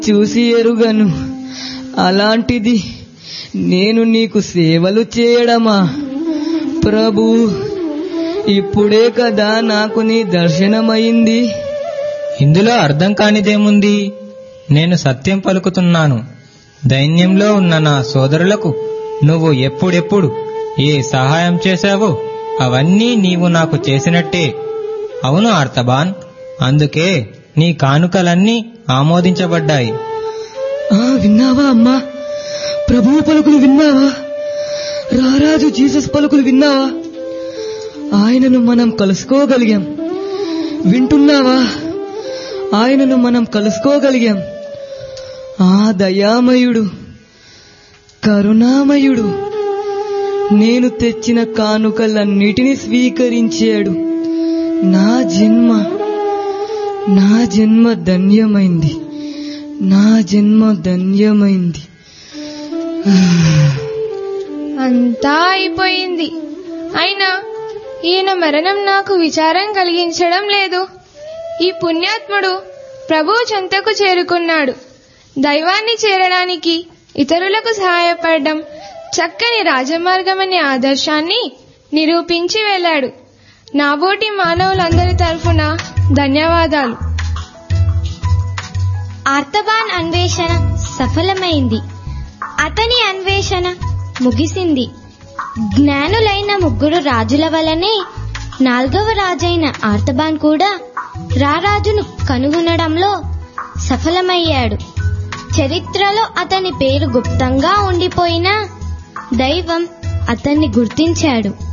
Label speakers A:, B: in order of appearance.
A: చూసి ఎరుగను అలాంటిది నేను నీకు సేవలు చేయడమా ప్రభు ఇప్పుడే కదా నాకు నీ దర్శనమైంది
B: ఇందులో అర్థం కానిదేముంది నేను సత్యం పలుకుతున్నాను దైన్యంలో ఉన్న నా సోదరులకు నువ్వు ఎప్పుడెప్పుడు ఏ సహాయం చేశావో అవన్నీ నీవు నాకు చేసినట్టే అవును ఆర్తబాన్ అందుకే నీ కానుకలన్నీ ఆమోదించబడ్డాయి
A: ఆ విన్నావా అమ్మా ప్రభువు పలుకులు విన్నావా రారాజు జీసస్ పలుకులు విన్నావా ఆయనను మనం కలుసుకోగలిగాం వింటున్నావా ఆయనను మనం కలుసుకోగలిగాం ఆ దయామయుడు కరుణామయుడు నేను తెచ్చిన కానుకలన్నిటినీ స్వీకరించాడు నా జన్మ నా జన్మ ధన్యమైంది నా జన్మ ధన్యమైంది
C: అంతా అయిపోయింది అయినా ఈయన మరణం నాకు విచారం కలిగించడం లేదు ఈ పుణ్యాత్ముడు ప్రభు చెంతకు చేరుకున్నాడు దైవాన్ని చేరడానికి ఇతరులకు సహాయపడడం చక్కని రాజమార్గమనే ఆదర్శాన్ని నిరూపించి వెళ్ళాడు నాబోటి మానవులందరి తరఫున ధన్యవాదాలు
D: ఆర్తబాన్ అన్వేషణ సఫలమైంది అతని అన్వేషణ ముగిసింది జ్ఞానులైన ముగ్గురు రాజుల వలనే నాల్గవ రాజైన ఆర్తబాన్ కూడా రారాజును కనుగొనడంలో సఫలమయ్యాడు చరిత్రలో అతని పేరు గుప్తంగా ఉండిపోయినా దైవం అతన్ని గుర్తించాడు